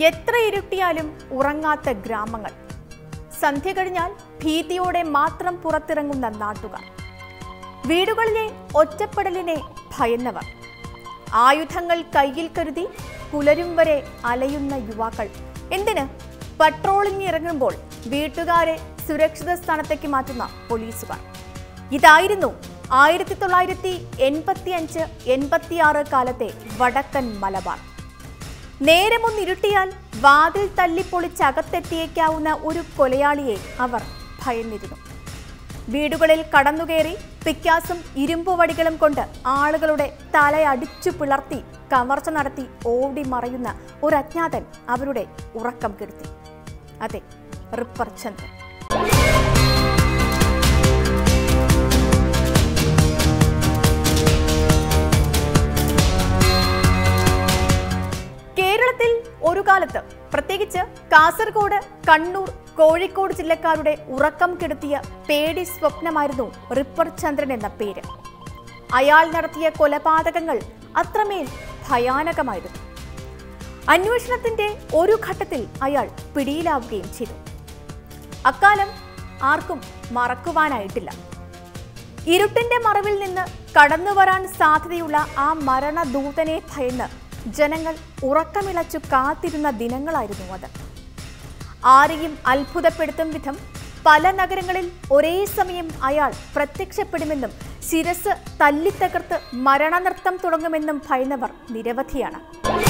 എത്ര ഇരുട്ടിയാലും ഉറങ്ങാത്ത ഗ്രാമങ്ങൾ സന്ധ്യ കഴിഞ്ഞാൽ ഭീതിയോടെ മാത്രം പുറത്തിറങ്ങുന്ന നാട്ടുകാർ വീടുകളിലെ ഒറ്റപ്പെടലിനെ ഭയന്നവർ ആയുധങ്ങൾ കയ്യിൽ കരുതി പുലരും വരെ അലയുന്ന യുവാക്കൾ എന്തിന് പട്രോളിംഗ് ഇറങ്ങുമ്പോൾ വീട്ടുകാരെ സുരക്ഷിത സ്ഥാനത്തേക്ക് മാറ്റുന്ന പോലീസുകാർ ഇതായിരുന്നു ആയിരത്തി തൊള്ളായിരത്തി എൺപത്തി അഞ്ച് എൺപത്തിയാറ് കാലത്തെ വടക്കൻ മലബാർ നേരമൊന്നിരുട്ടിയാൽ വാതിൽ തല്ലിപ്പൊളിച്ചകത്തെത്തിയേക്കാവുന്ന ഒരു കൊലയാളിയെ അവർ ഭയന്നിരുന്നു വീടുകളിൽ കടന്നുകയറി പിക്കാസും ഇരുമ്പുവടികളും കൊണ്ട് ആളുകളുടെ തലയടിച്ചു പിളർത്തി കവർച്ച നടത്തി ഓടി മറയുന്ന ഒരു അജ്ഞാതൻ അവരുടെ ഉറക്കം കെടുത്തി അതെ റിപ്പർ ചന്ദ്രൻ കേരളത്തിൽ ഒരു കാലത്ത് പ്രത്യേകിച്ച് കാസർഗോഡ് കണ്ണൂർ കോഴിക്കോട് ജില്ലക്കാരുടെ ഉറക്കം കെടുത്തിയ പേടി സ്വപ്നമായിരുന്നു റിപ്പർ ചന്ദ്രൻ എന്ന പേര് അയാൾ നടത്തിയ കൊലപാതകങ്ങൾ അത്രമേൽ ഭയാനകമായിരുന്നു അന്വേഷണത്തിന്റെ ഒരു ഘട്ടത്തിൽ അയാൾ പിടിയിലാവുകയും ചെയ്തു അക്കാലം ആർക്കും മറക്കുവാനായിട്ടില്ല ഇരുട്ടിന്റെ മറവിൽ നിന്ന് കടന്നു വരാൻ സാധ്യതയുള്ള ആ മരണദൂതനെ ഭയന്ന് ജനങ്ങൾ ഉറക്കമിളച്ചു കാത്തിരുന്ന ദിനങ്ങളായിരുന്നു അത് ആരെയും അത്ഭുതപ്പെടുത്തും വിധം പല നഗരങ്ങളിൽ ഒരേ സമയം അയാൾ പ്രത്യക്ഷപ്പെടുമെന്നും ശിരസ് തല്ലിത്തകർത്ത് മരണനൃത്തം തുടങ്ങുമെന്നും ഭയന്നവർ നിരവധിയാണ്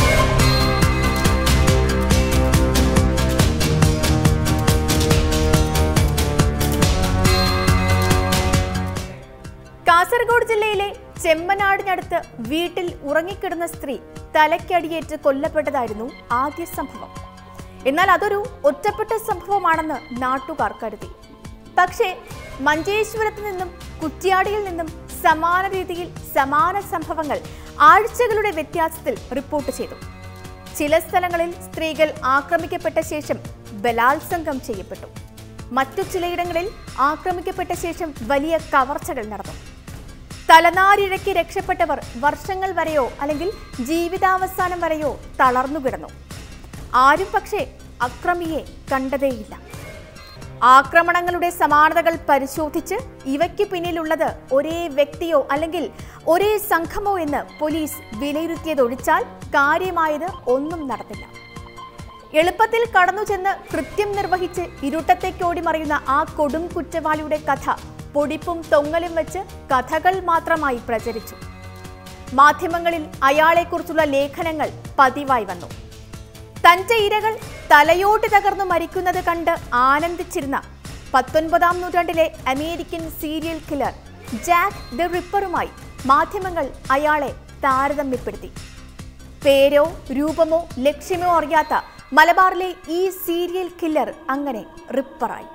കാസർഗോഡ് ജില്ലയിലെ ചെമ്മനാടിനടുത്ത് വീട്ടിൽ ഉറങ്ങിക്കിടന്ന സ്ത്രീ തലയ്ക്കടിയേറ്റ് കൊല്ലപ്പെട്ടതായിരുന്നു ആദ്യ സംഭവം എന്നാൽ അതൊരു ഒറ്റപ്പെട്ട സംഭവമാണെന്ന് നാട്ടുകാർ കരുതി പക്ഷേ മഞ്ചേശ്വരത്ത് നിന്നും കുറ്റ്യാടിയിൽ നിന്നും സമാന രീതിയിൽ സമാന സംഭവങ്ങൾ ആഴ്ചകളുടെ വ്യത്യാസത്തിൽ റിപ്പോർട്ട് ചെയ്തു ചില സ്ഥലങ്ങളിൽ സ്ത്രീകൾ ആക്രമിക്കപ്പെട്ട ശേഷം ബലാത്സംഗം ചെയ്യപ്പെട്ടു മറ്റു ചിലയിടങ്ങളിൽ ആക്രമിക്കപ്പെട്ട ശേഷം വലിയ കവർച്ചകൾ നടന്നു തലനാരിഴയ്ക്ക് രക്ഷപ്പെട്ടവർ വർഷങ്ങൾ വരെയോ അല്ലെങ്കിൽ ജീവിതാവസാനം വരെയോ തളർന്നു കിടന്നു ആരും പക്ഷേ അക്രമിയെ കണ്ടതേയില്ല ആക്രമണങ്ങളുടെ സമാനതകൾ പരിശോധിച്ച് ഇവയ്ക്ക് പിന്നിലുള്ളത് ഒരേ വ്യക്തിയോ അല്ലെങ്കിൽ ഒരേ സംഘമോ എന്ന് പോലീസ് വിലയിരുത്തിയതൊഴിച്ചാൽ കാര്യമായത് ഒന്നും നടന്നില്ല എളുപ്പത്തിൽ കടന്നു ചെന്ന് കൃത്യം നിർവഹിച്ച് ഇരുട്ടത്തേക്കോടി മറിയുന്ന ആ കൊടും കുറ്റവാളിയുടെ കഥ പൊടിപ്പും തൊങ്ങലും വെച്ച് കഥകൾ മാത്രമായി പ്രചരിച്ചു മാധ്യമങ്ങളിൽ അയാളെക്കുറിച്ചുള്ള ലേഖനങ്ങൾ പതിവായി വന്നു തന്റെ ഇരകൾ തലയോട്ട് തകർന്നു മരിക്കുന്നത് കണ്ട് ആനന്ദിച്ചിരുന്ന പത്തൊൻപതാം നൂറ്റാണ്ടിലെ American serial killer Jack the റിപ്പറുമായി മാധ്യമങ്ങൾ അയാളെ താരതമ്യപ്പെടുത്തി പേരോ രൂപമോ ലക്ഷ്യമോ അറിയാത്ത മലബാറിലെ ഈ സീരിയൽ കില്ലർ അങ്ങനെ റിപ്പറായി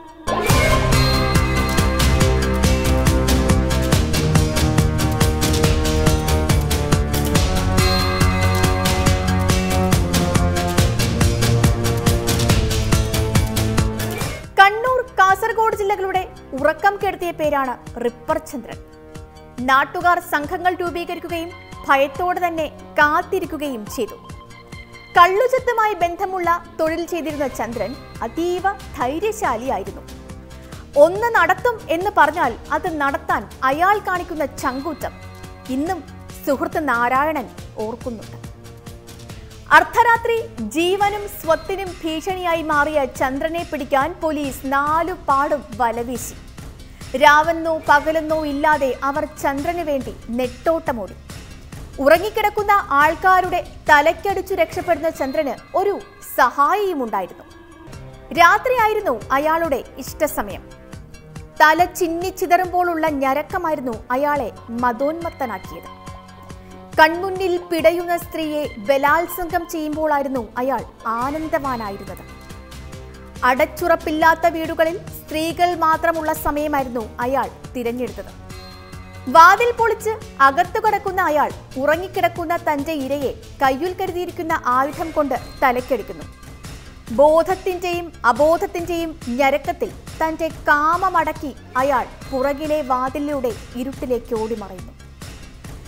കണ്ണൂർ കാസർഗോഡ് ജില്ലകളുടെ ഉറക്കം കെടുത്തിയ പേരാണ് റിപ്പർ ചന്ദ്രൻ നാട്ടുകാർ സംഘങ്ങൾ രൂപീകരിക്കുകയും ഭയത്തോടെ തന്നെ കാത്തിരിക്കുകയും ചെയ്തു കള്ളുചത്തുമായി ബന്ധമുള്ള തൊഴിൽ ചെയ്തിരുന്ന ചന്ദ്രൻ അതീവ ധൈര്യശാലിയായിരുന്നു ഒന്ന് നടത്തും എന്ന് പറഞ്ഞാൽ അത് നടത്താൻ അയാൾ കാണിക്കുന്ന ചങ്കൂറ്റം ഇന്നും സുഹൃത്ത് നാരായണൻ ഓർക്കുന്നുണ്ട് അർദ്ധരാത്രി ജീവനും സ്വത്തിനും ഭീഷണിയായി മാറിയ ചന്ദ്രനെ പിടിക്കാൻ പോലീസ് നാലു പാടും വലവീശി രാവെന്നോ പകലെന്നോ ഇല്ലാതെ അവർ ചന്ദ്രന് വേണ്ടി നെട്ടോട്ടമോടി ഉറങ്ങിക്കിടക്കുന്ന ആൾക്കാരുടെ തലയ്ക്കടിച്ചു രക്ഷപ്പെടുന്ന ചന്ദ്രന് ഒരു സഹായിയുമുണ്ടായിരുന്നു രാത്രിയായിരുന്നു അയാളുടെ ഇഷ്ടസമയം തല ചിന്നിച്ചിതറുമ്പോഴുള്ള ഞരക്കമായിരുന്നു അയാളെ മതോന്മത്തനാക്കിയത് കൺമുന്നിൽ പിടയുന്ന സ്ത്രീയെ ബലാത്സംഗം ചെയ്യുമ്പോഴായിരുന്നു അയാൾ ആനന്ദവാനായിരുന്നത് അടച്ചുറപ്പില്ലാത്ത വീടുകളിൽ സ്ത്രീകൾ മാത്രമുള്ള സമയമായിരുന്നു അയാൾ തിരഞ്ഞെടുത്തത് വാതിൽ പൊളിച്ച് അകത്തു കിടക്കുന്ന അയാൾ ഉറങ്ങിക്കിടക്കുന്ന തന്റെ ഇരയെ കയ്യിൽ കരുതിയിരിക്കുന്ന ആയുധം കൊണ്ട് തലക്കടിക്കുന്നു ബോധത്തിന്റെയും അബോധത്തിന്റെയും ഞരക്കത്തിൽ തന്റെ കാമമടക്കി അയാൾ പുറകിലെ വാതിലിലൂടെ ഇരുട്ടിലേക്ക് ഓടിമറയുന്നു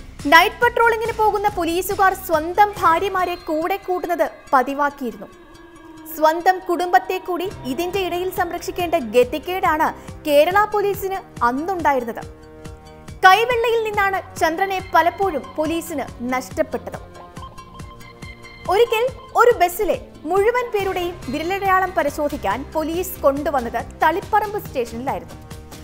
നൈറ്റ് പട്രോളിങ്ങിന് പോകുന്ന പോലീസുകാർ സ്വന്തം ഭാര്യമാരെ കൂടെ കൂട്ടുന്നത് പതിവാക്കിയിരുന്നു സ്വന്തം കുടുംബത്തെ കൂടി ഇതിന്റെ ഇടയിൽ സംരക്ഷിക്കേണ്ട ഗതികേടാണ് കേരള പോലീസിന് അന്നുണ്ടായിരുന്നത് കൈവെള്ളയിൽ നിന്നാണ് ചന്ദ്രനെ പലപ്പോഴും പോലീസിന് നഷ്ടപ്പെട്ടത് ഒരിക്കൽ ഒരു ബസ്സിലെ മുഴുവൻ പേരുടെയും വിരലടയാളം പരിശോധിക്കാൻ പോലീസ് കൊണ്ടുവന്നത് തളിപ്പറമ്പ് സ്റ്റേഷനിലായിരുന്നു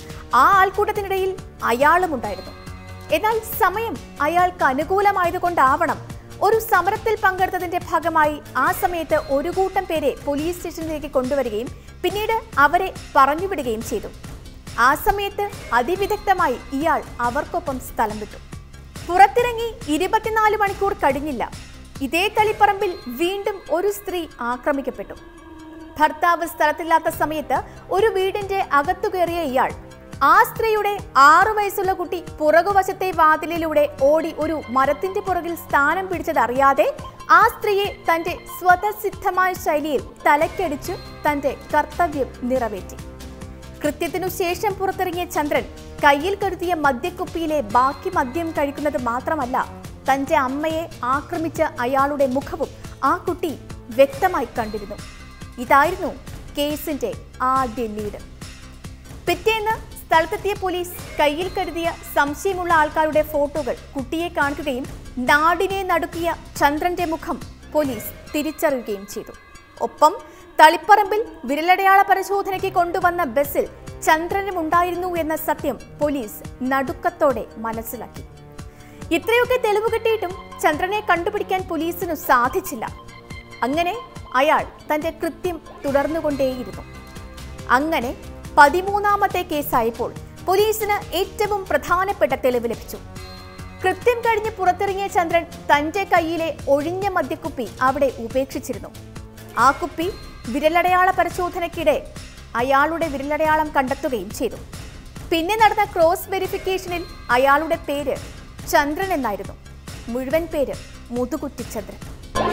ആ ആൾക്കൂട്ടത്തിനിടയിൽ അയാളും ഉണ്ടായിരുന്നു എന്നാൽ സമയം അയാൾക്ക് അനുകൂലമായതുകൊണ്ടാവണം ഒരു സമരത്തിൽ പങ്കെടുത്തതിന്റെ ഭാഗമായി ആ സമയത്ത് ഒരു കൂട്ടം പേരെ പോലീസ് സ്റ്റേഷനിലേക്ക് കൊണ്ടുവരികയും പിന്നീട് അവരെ പറഞ്ഞുവിടുകയും ചെയ്തു ആ സമയത്ത് അതിവിദഗ്ധമായി ഇയാൾ അവർക്കൊപ്പം സ്ഥലം വിട്ടു പുറത്തിറങ്ങി ഇരുപത്തിനാല് മണിക്കൂർ കഴിഞ്ഞില്ല ഇതേ തളിപ്പറമ്പിൽ വീണ്ടും ഒരു സ്ത്രീ ആക്രമിക്കപ്പെട്ടു ഭർത്താവ് സ്ഥലത്തില്ലാത്ത സമയത്ത് ഒരു വീടിന്റെ അകത്തു കയറിയ ഇയാൾ ആ സ്ത്രീയുടെ ആറു വയസ്സുള്ള കുട്ടി പുറകുവശത്തെ വാതിലിലൂടെ ഓടി ഒരു മരത്തിന്റെ പുറകിൽ സ്ഥാനം പിടിച്ചതറിയാതെ ആ സ്ത്രീയെ തന്റെ സ്വതസിദ്ധമായ ശൈലിയിൽ തലക്കടിച്ചു തന്റെ കർത്തവ്യം നിറവേറ്റി കൃത്യത്തിനു ശേഷം പുറത്തിറങ്ങിയ ചന്ദ്രൻ കയ്യിൽ കരുതിയ മദ്യക്കുപ്പിയിലെ ബാക്കി മദ്യം കഴിക്കുന്നത് മാത്രമല്ല തന്റെ അമ്മയെ ആക്രമിച്ച അയാളുടെ മുഖവും ആ കുട്ടി വ്യക്തമായി കണ്ടിരുന്നു ഇതായിരുന്നു കേസിന്റെ ആദ്യ ലീഡ് പിറ്റേന്ന് സ്ഥലത്തെത്തിയ പോലീസ് കയ്യിൽ കരുതിയ സംശയമുള്ള ആൾക്കാരുടെ ഫോട്ടോകൾ കുട്ടിയെ കാണിക്കുകയും നാടിനെ നടുക്കിയ ചന്ദ്രന്റെ മുഖം പോലീസ് തിരിച്ചറിയുകയും ചെയ്തു ഒപ്പം തളിപ്പറമ്പിൽ വിരലടയാള പരിശോധനയ്ക്ക് കൊണ്ടുവന്ന ബസ്സിൽ ചന്ദ്രനും ഉണ്ടായിരുന്നു എന്ന സത്യം പോലീസ് നടുക്കത്തോടെ മനസ്സിലാക്കി ഇത്രയൊക്കെ തെളിവ് കിട്ടിയിട്ടും ചന്ദ്രനെ കണ്ടുപിടിക്കാൻ പോലീസിനു സാധിച്ചില്ല അങ്ങനെ അയാൾ തന്റെ കൃത്യം തുടർന്നുകൊണ്ടേയിരുന്നു അങ്ങനെ പതിമൂന്നാമത്തെ കേസായപ്പോൾ പോലീസിന് ഏറ്റവും പ്രധാനപ്പെട്ട തെളിവ് ലഭിച്ചു കൃത്യം കഴിഞ്ഞ് പുറത്തിറങ്ങിയ ചന്ദ്രൻ തന്റെ കയ്യിലെ ഒഴിഞ്ഞ മദ്യക്കുപ്പി അവിടെ ഉപേക്ഷിച്ചിരുന്നു ആ കുപ്പി വിരലടയാള പരിശോധനയ്ക്കിടെ അയാളുടെ വിരലടയാളം കണ്ടെത്തുകയും ചെയ്തു പിന്നെ നടന്ന ക്രോസ് വെരിഫിക്കേഷനിൽ അയാളുടെ പേര് ചന്ദ്രൻ എന്നായിരുന്നു മുഴുവൻ പേര് മുതുകുറ്റി ചന്ദ്രൻ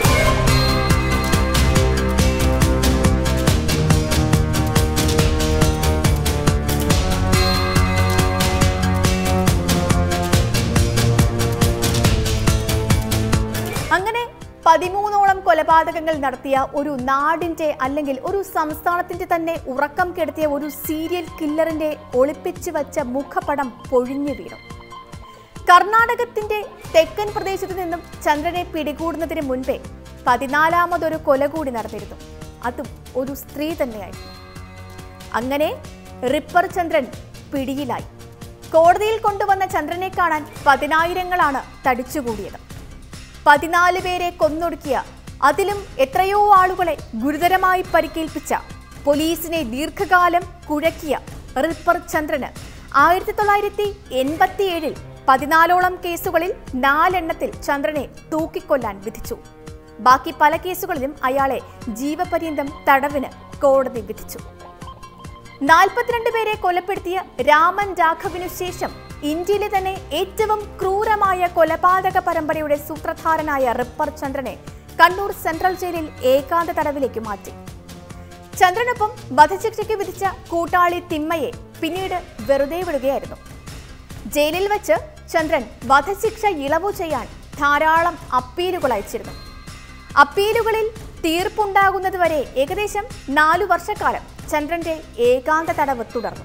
അങ്ങനെ പതിമൂന്നോളം കൊലപാതകങ്ങൾ നടത്തിയ ഒരു നാടിന്റെ അല്ലെങ്കിൽ ഒരു സംസ്ഥാനത്തിന്റെ തന്നെ ഉറക്കം കെടുത്തിയ ഒരു സീരിയൽ കില്ലറിന്റെ ഒളിപ്പിച്ചു വച്ച മുഖപടം പൊഴിഞ്ഞു വീണു കർണാടകത്തിന്റെ തെക്കൻ പ്രദേശത്തു നിന്നും ചന്ദ്രനെ പിടികൂടുന്നതിന് മുൻപേ പതിനാലാമതൊരു കൊല കൂടി നടന്നിരുന്നു അതും ഒരു സ്ത്രീ തന്നെയായിരുന്നു അങ്ങനെ റിപ്പർ ചന്ദ്രൻ പിടിയിലായി കോടതിയിൽ കൊണ്ടുവന്ന ചന്ദ്രനെ കാണാൻ പതിനായിരങ്ങളാണ് തടിച്ചുകൂടിയത് പതിനാല് പേരെ കൊന്നൊടുക്കിയ അതിലും എത്രയോ ആളുകളെ ഗുരുതരമായി പരിക്കേൽപ്പിച്ച പോലീസിനെ ദീർഘകാലം കുഴക്കിയ റിപ്പർ ചന്ദ്രന് ആയിരത്തി തൊള്ളായിരത്തി എൺപത്തിയേഴിൽ പതിനാലോളം കേസുകളിൽ നാലെണ്ണത്തിൽ ചന്ദ്രനെ തൂക്കിക്കൊല്ലാൻ വിധിച്ചു ബാക്കി പല കേസുകളിലും അയാളെ ജീവപര്യന്തം തടവിന് കോടതി വിധിച്ചു നാൽപ്പത്തിരണ്ട് പേരെ കൊലപ്പെടുത്തിയ രാമൻ രാഘവിനു ശേഷം ഇന്ത്യയിലെ തന്നെ ഏറ്റവും ക്രൂരമായ കൊലപാതക പരമ്പരയുടെ സൂത്രധാരനായ റിപ്പർ ചന്ദ്രനെ കണ്ണൂർ സെൻട്രൽ ജയിലിൽ ഏകാന്ത തടവിലേക്ക് മാറ്റി ചന്ദ്രനൊപ്പം വധശിക്ഷയ്ക്ക് വിധിച്ച കൂട്ടാളി തിമ്മയെ പിന്നീട് വെറുതെ വിടുകയായിരുന്നു ജയിലിൽ വെച്ച് ചന്ദ്രൻ വധശിക്ഷ ഇളവു ചെയ്യാൻ ധാരാളം അപ്പീലുകൾ അയച്ചിരുന്നു അപ്പീലുകളിൽ തീർപ്പുണ്ടാകുന്നതുവരെ ഏകദേശം നാലു വർഷക്കാലം ചന്ദ്രന്റെ ഏകാന്ത തടവ് തുടർന്നു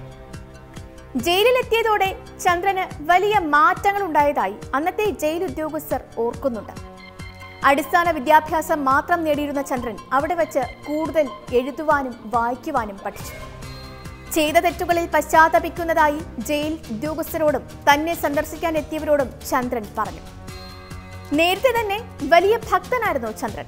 ജയിലിലെത്തിയതോടെ ചന്ദ്രന് വലിയ മാറ്റങ്ങൾ ഉണ്ടായതായി അന്നത്തെ ജയിൽ ഉദ്യോഗസ്ഥർ ഓർക്കുന്നുണ്ട് അടിസ്ഥാന വിദ്യാഭ്യാസം മാത്രം നേടിയിരുന്ന ചന്ദ്രൻ അവിടെ വെച്ച് കൂടുതൽ എഴുതുവാനും വായിക്കുവാനും പഠിച്ചു ചെയ്ത തെറ്റുകളിൽ പശ്ചാത്തപിക്കുന്നതായി ജയിൽ ഉദ്യോഗസ്ഥരോടും തന്നെ സന്ദർശിക്കാൻ എത്തിയവരോടും ചന്ദ്രൻ പറഞ്ഞു നേരത്തെ തന്നെ വലിയ ഭക്തനായിരുന്നു ചന്ദ്രൻ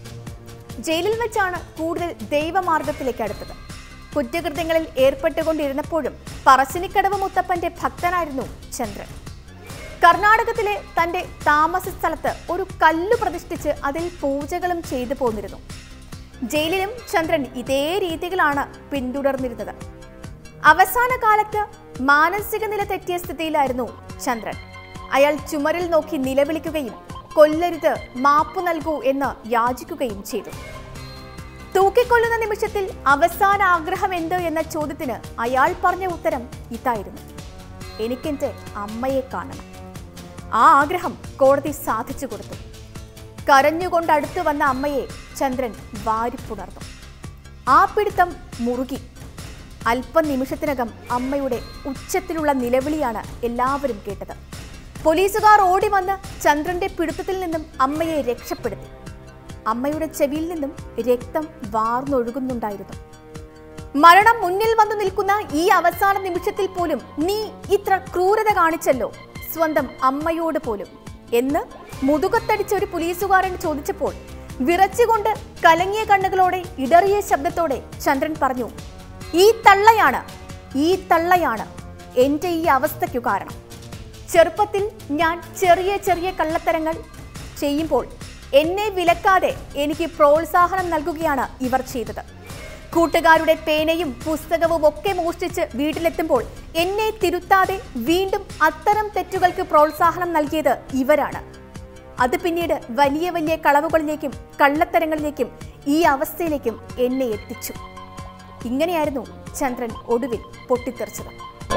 ജയിലിൽ വെച്ചാണ് കൂടുതൽ ദൈവമാർഗത്തിലേക്ക് അടുത്തത് കുറ്റകൃത്യങ്ങളിൽ ഏർപ്പെട്ടുകൊണ്ടിരുന്നപ്പോഴും പറശ്ശിനിക്കടവ് മുത്തപ്പന്റെ ഭക്തനായിരുന്നു ചന്ദ്രൻ കർണാടകത്തിലെ തന്റെ താമസ സ്ഥലത്ത് ഒരു കല്ലു പ്രതിഷ്ഠിച്ച് അതിൽ പൂജകളും ചെയ്തു പോന്നിരുന്നു ജയിലിലും ചന്ദ്രൻ ഇതേ രീതികളാണ് പിന്തുടർന്നിരുന്നത് അവസാന കാലത്ത് മാനസിക നില തെറ്റിയ സ്ഥിതിയിലായിരുന്നു ചന്ദ്രൻ അയാൾ ചുമരിൽ നോക്കി നിലവിളിക്കുകയും കൊല്ലരുത് മാപ്പു നൽകൂ എന്ന് യാചിക്കുകയും ചെയ്തു തൂക്കിക്കൊല്ലുന്ന നിമിഷത്തിൽ അവസാന ആഗ്രഹം എന്ത് എന്ന ചോദ്യത്തിന് അയാൾ പറഞ്ഞ ഉത്തരം ഇതായിരുന്നു എനിക്കെന്റെ അമ്മയെ കാണണം ആ ആഗ്രഹം കോടതി സാധിച്ചു കൊടുത്തു കരഞ്ഞുകൊണ്ട് അടുത്തു വന്ന അമ്മയെ ചന്ദ്രൻ വാരിപ്പുണർന്നു ആ പിടുത്തം മുറുകി അല്പനിമിഷത്തിനകം അമ്മയുടെ ഉച്ചത്തിലുള്ള നിലവിളിയാണ് എല്ലാവരും കേട്ടത് പോലീസുകാർ ഓടി വന്ന് ചന്ദ്രന്റെ പിടുത്തത്തിൽ നിന്നും അമ്മയെ രക്ഷപ്പെടുത്തി അമ്മയുടെ ചെവിയിൽ നിന്നും രക്തം വാർന്നൊഴുകുന്നുണ്ടായിരുന്നു മരണം മുന്നിൽ വന്നു നിൽക്കുന്ന ഈ അവസാന നിമിഷത്തിൽ പോലും നീ ഇത്ര ക്രൂരത കാണിച്ചല്ലോ സ്വന്തം അമ്മയോട് പോലും എന്ന് മുതുകത്തടിച്ച ഒരു പോലീസുകാരൻ ചോദിച്ചപ്പോൾ വിറച്ചുകൊണ്ട് കലങ്ങിയ കണ്ണുകളോടെ ഇടറിയ ശബ്ദത്തോടെ ചന്ദ്രൻ പറഞ്ഞു ഈ തള്ളയാണ് ഈ തള്ളയാണ് എൻ്റെ ഈ അവസ്ഥയ്ക്കു കാരണം ചെറുപ്പത്തിൽ ഞാൻ ചെറിയ ചെറിയ കള്ളത്തരങ്ങൾ ചെയ്യുമ്പോൾ എന്നെ വിലക്കാതെ എനിക്ക് പ്രോത്സാഹനം നൽകുകയാണ് ഇവർ ചെയ്തത് കൂട്ടുകാരുടെ പേനയും പുസ്തകവും ഒക്കെ മോഷ്ടിച്ച് വീട്ടിലെത്തുമ്പോൾ എന്നെ തിരുത്താതെ വീണ്ടും അത്തരം തെറ്റുകൾക്ക് പ്രോത്സാഹനം നൽകിയത് ഇവരാണ് അത് പിന്നീട് വലിയ വലിയ കളവുകളിലേക്കും കള്ളത്തരങ്ങളിലേക്കും ഈ അവസ്ഥയിലേക്കും എന്നെ എത്തിച്ചു ഇങ്ങനെയായിരുന്നു ചന്ദ്രൻ ഒടുവിൽ പൊട്ടിത്തെറിച്ചത്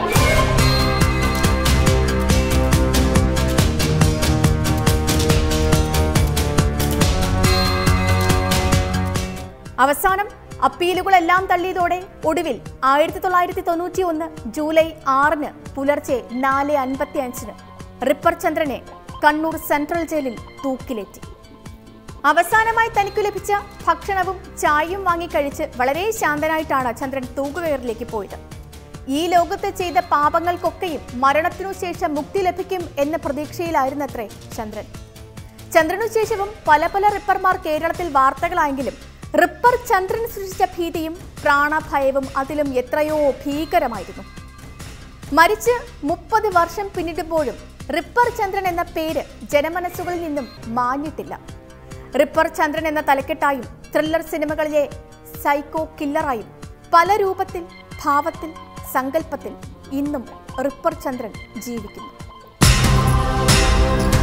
അവസാനം അപ്പീലുകളെല്ലാം തള്ളിയതോടെ ഒടുവിൽ ആയിരത്തി തൊള്ളായിരത്തി തൊണ്ണൂറ്റി ഒന്ന് ജൂലൈ ആറിന് പുലർച്ചെ നാല് അൻപത്തി അഞ്ചിന് റിപ്പർ ചന്ദ്രനെ കണ്ണൂർ സെൻട്രൽ ജയിലിൽ തൂക്കിലേറ്റി അവസാനമായി തനിക്ക് ലഭിച്ച ഭക്ഷണവും ചായയും വാങ്ങിക്കഴിച്ച് വളരെ ശാന്തനായിട്ടാണ് ചന്ദ്രൻ തൂക്കുകയറിലേക്ക് പോയത് ഈ ലോകത്ത് ചെയ്ത പാപങ്ങൾക്കൊക്കെയും മരണത്തിനു ശേഷം മുക്തി ലഭിക്കും എന്ന പ്രതീക്ഷയിലായിരുന്നത്രേ ചന്ദ്രൻ ചന്ദ്രനു ശേഷവും പല പല റിപ്പർമാർ കേരളത്തിൽ വാർത്തകളായെങ്കിലും റിപ്പർ ചന്ദ്രൻ സൃഷ്ടിച്ച ഭീതിയും പ്രാണഭയവും അതിലും എത്രയോ ഭീകരമായിരുന്നു മരിച്ച് മുപ്പത് വർഷം പിന്നിടുമ്പോഴും റിപ്പർ ചന്ദ്രൻ എന്ന പേര് ജനമനസ്സുകളിൽ നിന്നും മാഞ്ഞിട്ടില്ല റിപ്പർ ചന്ദ്രൻ എന്ന തലക്കെട്ടായും ത്രില്ലർ സിനിമകളിലെ സൈക്കോ കില്ലറായും പല രൂപത്തിൽ ഭാവത്തിൽ സങ്കല്പത്തിൽ ഇന്നും റിപ്പർ ചന്ദ്രൻ ജീവിക്കുന്നു